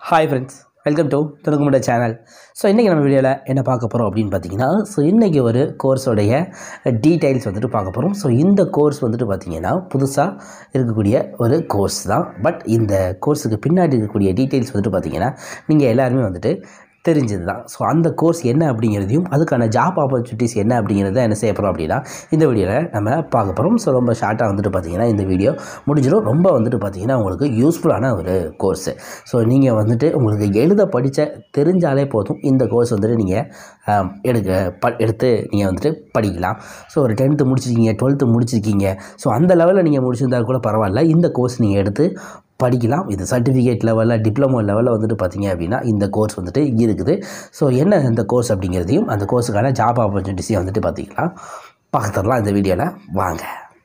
hi friends welcome to துணுக்குமுட channel so இன்றைக்கி நம்ம வீடியோவில் என்ன பார்க்க போகிறோம் அப்படின்னு பார்த்தீங்கன்னா ஸோ இன்றைக்கி ஒரு கோர்ஸோடைய டீட்டெயில்ஸ் வந்துட்டு பார்க்க போகிறோம் ஸோ இந்த கோர்ஸ் வந்துட்டு பார்த்தீங்கன்னா புதுசாக இருக்கக்கூடிய ஒரு கோர்ஸ் தான் பட் இந்த கோர்ஸுக்கு பின்னாடி இருக்கக்கூடிய டீட்டெயில்ஸ் வந்துட்டு பார்த்தீங்கன்னா நீங்கள் எல்லாருமே வந்துட்டு தெரிஞ்சது தான் ஸோ அந்த கோர்ஸ் என்ன அப்படிங்கிறதையும் அதுக்கான ஜாப் ஆப்பர்ச்சுனிட்டிஸ் என்ன அப்படிங்கிறத என்ன செய்ய போகிறோம் அப்படின்னா இந்த வீடியோவில் நம்ம பார்க்க போகிறோம் ஸோ ரொம்ப ஷார்ட்டாக வந்துட்டு பார்த்தீங்கன்னா இந்த வீடியோ முடிஞ்சிடும் ரொம்ப வந்துட்டு பார்த்தீங்கன்னா உங்களுக்கு யூஸ்ஃபுல்லான ஒரு கோர்ஸு ஸோ நீங்கள் வந்துட்டு உங்களுக்கு எழுத படித்த தெரிஞ்சாலே போதும் இந்த கோர்ஸ் வந்துட்டு நீங்கள் எடுக்க ப எடுத்து நீங்கள் வந்துட்டு படிக்கலாம் ஸோ ஒரு டென்த்து முடிச்சிருக்கீங்க டுவெல்த்து முடிச்சிருக்கீங்க ஸோ அந்த லெவலில் நீங்கள் முடிச்சிருந்தா கூட பரவாயில்ல இந்த கோர்ஸ் நீங்கள் எடுத்து படிக்கலாம் இது சர்டிஃபிகேட் லெவலில் டிப்ளமோ லெவலில் வந்துட்டு பார்த்தீங்க அப்படின்னா இந்த கோர்ஸ் வந்துட்டு இருக்குது ஸோ என்ன இந்த கோர்ஸ் அப்படிங்கிறதையும் அந்த கோர்ஸுக்கான ஜாப் ஆப்பர்ச்சுனிட்டிஸையும் வந்துட்டு பார்த்தீங்கன்னா பார்த்துடலாம் இந்த வீடியோவில் வாங்க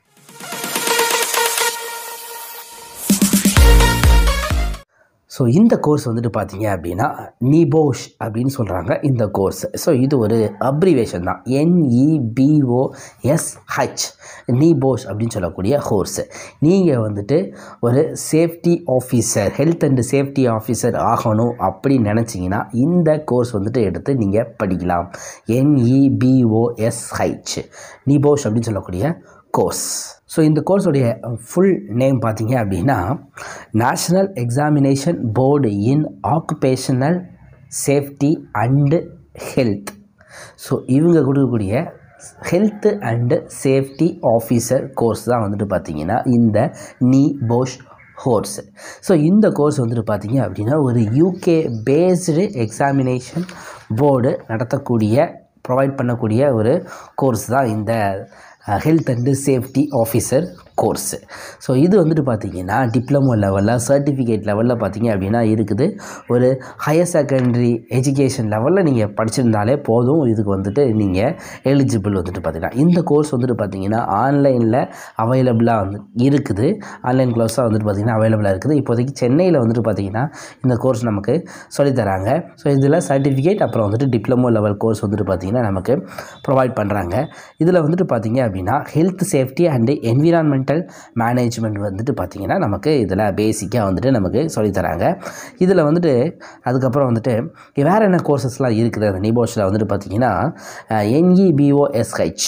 ஸோ இந்த கோர்ஸ் வந்துட்டு பார்த்தீங்க அப்படின்னா நிபோஷ் அப்படின்னு சொல்கிறாங்க இந்த கோர்ஸ் ஸோ இது ஒரு அப்ரிவேஷன் தான் என்இபிஓஎஸ்ஹெச் நிபோஷ் அப்படின்னு சொல்லக்கூடிய கோர்ஸ் நீங்கள் வந்துட்டு ஒரு safety officer health and safety officer ஆகணும் அப்படின்னு நினச்சிங்கன்னா இந்த கோர்ஸ் வந்துட்டு எடுத்து நீங்கள் படிக்கலாம் என்இபிஓஎஸ்ஹெச் நிபோஷ் அப்படின்னு சொல்லக்கூடிய கோர்ஸ் ஸோ இந்த கோர்ஸோடைய ஃபுல் நேம் பார்த்தீங்க அப்படின்னா national examination board in occupational safety and health so இவங்க கொடுக்கக்கூடிய health and safety officer course தான் வந்துட்டு பார்த்தீங்கன்னா இந்த நீ போஷ் கோர்ஸ் ஸோ இந்த கோர்ஸ் வந்துட்டு பார்த்தீங்க அப்படின்னா ஒரு யூகே பேஸ்டு எக்ஸாமினேஷன் போர்டு நடத்தக்கூடிய ப்ரொவைட் பண்ணக்கூடிய ஒரு கோர்ஸ் தான் இந்த health and safety officer course so இது வந்துட்டு பார்த்தீங்கன்னா டிப்ளமோ லெவலில் சர்டிஃபிகேட் லெவலில் பார்த்தீங்க அப்படின்னா இருக்குது ஒரு ஹையர் செகண்டரி எஜுகேஷன் லெவலில் நீங்கள் படிச்சிருந்தாலே போதும் இதுக்கு வந்துட்டு நீங்கள் எலிஜிபிள் வந்துட்டு பார்த்தீங்கன்னா இந்த கோர்ஸ் வந்துட்டு பார்த்தீங்கன்னா ஆன்லைனில் அவைலபிளாக வந்து இருக்குது ஆன்லைன் க்ளோஸாக வந்துட்டு பார்த்தீங்கன்னா அவைலபிளாக இருக்குது இப்போதைக்கு சென்னையில் வந்துட்டு பார்த்தீங்கன்னா இந்த கோர்ஸ் நமக்கு சொல்லித்தராங்க ஸோ இதில் சர்டிஃபிகேட் அப்புறம் வந்துட்டு டிப்ளமோ லெவல் கோர்ஸ் வந்துட்டு பார்த்தீங்கன்னா நமக்கு ப்ரொவைட் பண்ணுறாங்க இதில் வந்துட்டு பார்த்தீங்க அப்படின்னா health safety and environmental management வந்துட்டு பார்த்திங்கன்னா நமக்கு இதில் பேசிக்காக வந்துட்டு நமக்கு சொல்லித்தராங்க இதில் வந்துட்டு அதுக்கப்புறம் வந்துட்டு வேறு என்ன கோர்சஸ்லாம் இருக்குது அந்த நிபோஷில் வந்துட்டு பார்த்திங்கன்னா NEBOSH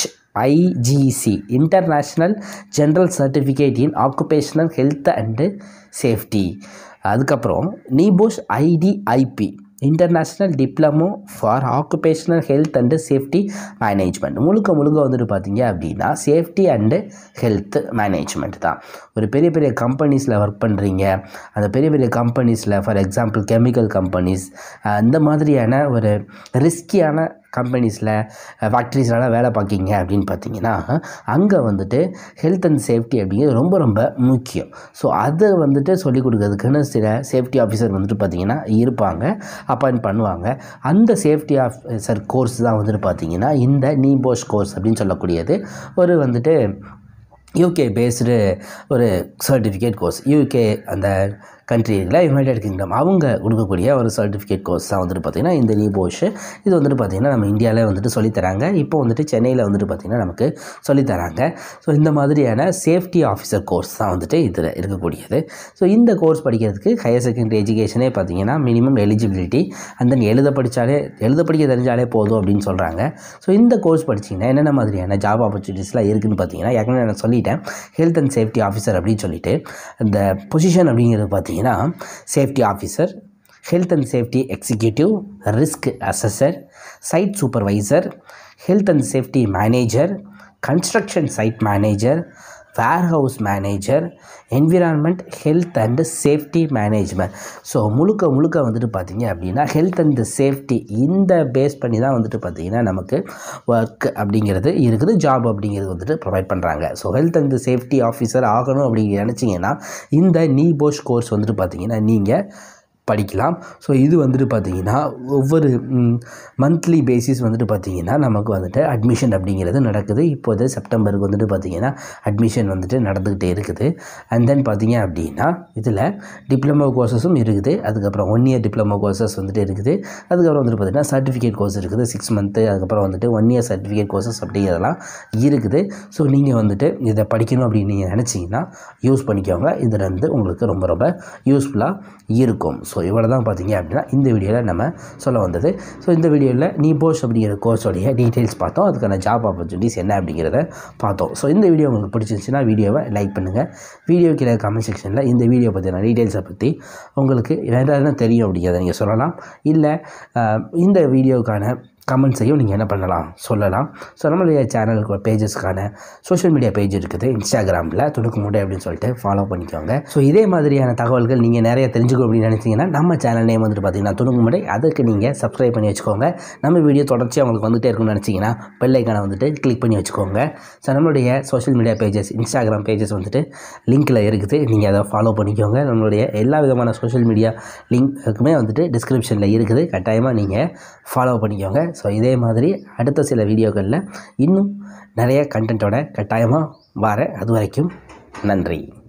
IGC international general certificate in occupational health and safety அதுக்கப்புறம் NEBOSH IDIP international diploma for occupational health and safety management முழுக்க முழுக்க வந்துட்டு பார்த்தீங்க அப்படின்னா சேஃப்டி அண்டு ஹெல்த் மேனேஜ்மெண்ட் தான் ஒரு பெரிய பெரிய கம்பெனிஸில் ஒர்க் பண்ணுறீங்க அந்த பெரிய பெரிய கம்பெனிஸில் ஃபார் எக்ஸாம்பிள் கெமிக்கல் கம்பெனிஸ் இந்த மாதிரியான ஒரு ரிஸ்கியான கம்பெனிஸில் ஃபேக்ட்ரிஸ்லாம் வேலை பார்க்கிங்க அப்படின்னு பார்த்தீங்கன்னா அங்கே வந்துட்டு ஹெல்த் அண்ட் சேஃப்டி அப்படிங்கிறது ரொம்ப ரொம்ப முக்கியம் ஸோ அதை வந்துட்டு சொல்லிக் கொடுக்கறதுக்குன்னு சில சேஃப்டி ஆஃபீஸர் வந்துட்டு பார்த்திங்கன்னா இருப்பாங்க அப்பாயின்ட் பண்ணுவாங்க அந்த சேஃப்டி ஆஃபீஸர் கோர்ஸ் தான் வந்துட்டு பார்த்திங்கன்னா இந்த நீபோஷ் கோர்ஸ் அப்படின்னு சொல்லக்கூடியது ஒரு வந்துட்டு யூகே பேஸ்டு ஒரு சர்டிஃபிகேட் கோர்ஸ் யூகே அந்த கண்ட்ரி இருக்குல்ல யுனைடெட் கிங்டம் அவங்க கொடுக்கக்கூடிய ஒரு சர்டிஃபிகேட் கோர்ஸ் தான் வந்துட்டு பார்த்திங்கன்னா இந்த நீபோஷ் இது வந்துட்டு பார்த்திங்கன்னா நம்ம இந்தியாவில் வந்துட்டு சொல்லித்தராங்க இப்போ வந்துட்டு சென்னையில் வந்துட்டு பார்த்திங்கன்னா நமக்கு சொல்லித்தராங்க ஸோ இந்த மாதிரியான சேஃப்டி ஆஃபீஸர் கோர்ஸ் தான் வந்துட்டு இதில் இருக்கக்கூடியது ஸோ இந்த கோர்ஸ் படிக்கிறதுக்கு ஹையர் செகண்டரி எஜுகேஷனே பார்த்திங்கன்னா மினிமம் எலிஜிபிலிட்டி அண்ட் தென் எழுத படித்தாலே எழுத படிக்க தெரிஞ்சாலே போதும் அப்படின்னு சொல்கிறாங்க ஸோ இந்த கோர்ஸ் படிச்சிங்கன்னா என்னென்ன மாதிரியான ஜாப் ஆப்பர்ச்சுனிட்டிஸ்லாம் இருக்குதுன்னு பார்த்தீங்கன்னா ஏற்கனவே நான் சொல்லிட்டேன் ஹெல்த் அண்ட் சேஃப்டி ஆஃபீஸர் அப்படின்னு சொல்லிட்டு இந்த பொசிஷன் அப்படிங்கிறது பார்த்தீங்கன்னா safety officer health and safety executive risk assessor site supervisor health and safety manager construction site manager warehouse manager environment health and safety management so முழுக்க முழுக்க வந்துட்டு பார்த்திங்க அப்படின்னா ஹெல்த் அண்டு சேஃப்டி இந்த பேஸ் பண்ணி தான் வந்துட்டு பார்த்திங்கன்னா நமக்கு ஒர்க் அப்படிங்கிறது இருக்குது ஜாப் அப்படிங்கிறது வந்துட்டு ப்ரொவைட் பண்ணுறாங்க so health and safety officer ஆகணும் அப்படிங்க நினச்சிங்கன்னா இந்த நீபோஷ் கோர்ஸ் வந்துட்டு பார்த்திங்கன்னா நீங்கள் படிக்கலாம் ஸோ இது வந்துட்டு பார்த்தீங்கன்னா ஒவ்வொரு மந்த்லி பேசிஸ் வந்துட்டு பார்த்தீங்கன்னா நமக்கு வந்துட்டு அட்மிஷன் அப்படிங்கிறது நடக்குது இப்போது செப்டம்பருக்கு வந்துட்டு பார்த்தீங்கன்னா அட்மிஷன் வந்துட்டு நடந்துக்கிட்டே இருக்குது அண்ட் தென் பார்த்தீங்க அப்படின்னா இதில் டிப்ளமோ கோர்சஸும் இருக்குது அதுக்கப்புறம் ஒன் இயர் டிப்ளமோ கோர்சஸ் வந்துட்டு இருக்குது அதுக்கப்புறம் வந்துட்டு பார்த்தீங்கன்னா சர்டிஃபிகேட் கோர்ஸ் இருக்குது சிக்ஸ் மந்த்து அதுக்கப்புறம் வந்துட்டு ஒன் இயர் சர்டிஃபிகேட் கோர்சஸ் அப்படிங்கிறதெல்லாம் இருக்குது ஸோ நீங்கள் வந்துட்டு இதை படிக்கணும் அப்படின்னு நீங்கள் நினச்சிங்கன்னா யூஸ் பண்ணிக்கோங்க இதில் இருந்து உங்களுக்கு ரொம்ப ரொம்ப யூஸ்ஃபுல்லாக இருக்கும் ஸோ ஸோ இவ்வளோ தான் பார்த்தீங்க அப்படின்னா இந்த வீடியோவில் நம்ம சொல்ல வந்தது ஸோ இந்த வீடியோவில் நீ போஸ் அப்படிங்கிற கோர்ஸோடைய டீட்டெயில்ஸ் பார்த்தோம் அதுக்கான ஜாப் ஆப்பர்ச்சுனிட்டிஸ் என்ன அப்படிங்கிறத பார்த்தோம் ஸோ இந்த வீடியோ உங்களுக்கு பிடிச்சிருந்துச்சுன்னா வீடியோவை லைக் பண்ணுங்கள் வீடியோ கீழே கமெண்ட் செக்ஷனில் இந்த வீடியோ பற்றின டீட்டெயில்ஸை பற்றி உங்களுக்கு வேறு எதுனா தெரியும் அப்படிங்கிறத நீங்கள் சொல்லலாம் இல்லை அஹ், இந்த வீடியோக்கான கமெண்ட்ஸையும் நீங்கள் என்ன பண்ணலாம் சொல்லலாம் ஸோ நம்மளுடைய சேனலுக்கு பேஜஸ்க்கான சோஷியல் மீடியா பேஜ் இருக்குது இன்ஸ்டாகிராமில் துணுக்கு மூட்டை அப்படின்னு சொல்லிட்டு ஃபாலோ பண்ணிக்கோங்க ஸோ இதே மாதிரியான தகவல்கள் நீங்கள் நிறைய தெரிஞ்சுக்கணும் அப்படின்னு நினச்சிங்கன்னா நம்ம சேனல் நேம் வந்துட்டு பார்த்தீங்கன்னா துணுக்கு மூட்டை அதுக்கு நீங்கள் சப்ஸ்கிரைப் பண்ணி வச்சுக்கோங்க நம்ம வீடியோ தொடர்ச்சியாக உங்களுக்கு வந்துட்டே இருக்கும்னு நினச்சிங்கன்னா பெல்லைக்கான வந்துட்டு கிளிக் பண்ணி வச்சுக்கோங்க ஸோ நம்மளுடைய social media pages Instagram pages வந்துட்டு லிங்க்கில் இருக்குது நீங்கள் அதை ஃபாலோ பண்ணிக்கோங்க நம்மளுடைய எல்லா விதமான சோஷியல் மீடியா லிங்க்குமே வந்துட்டு டிஸ்கிரிப்ஷனில் இருக்குது கட்டாயமாக நீங்கள் ஃபாலோ பண்ணிக்கோங்க ஸோ இதே மாதிரி அடுத்த சில வீடியோக்களில் இன்னும் நிறைய கண்டென்ட்டோட கட்டாயமாக வரேன் அது வரைக்கும் நன்றி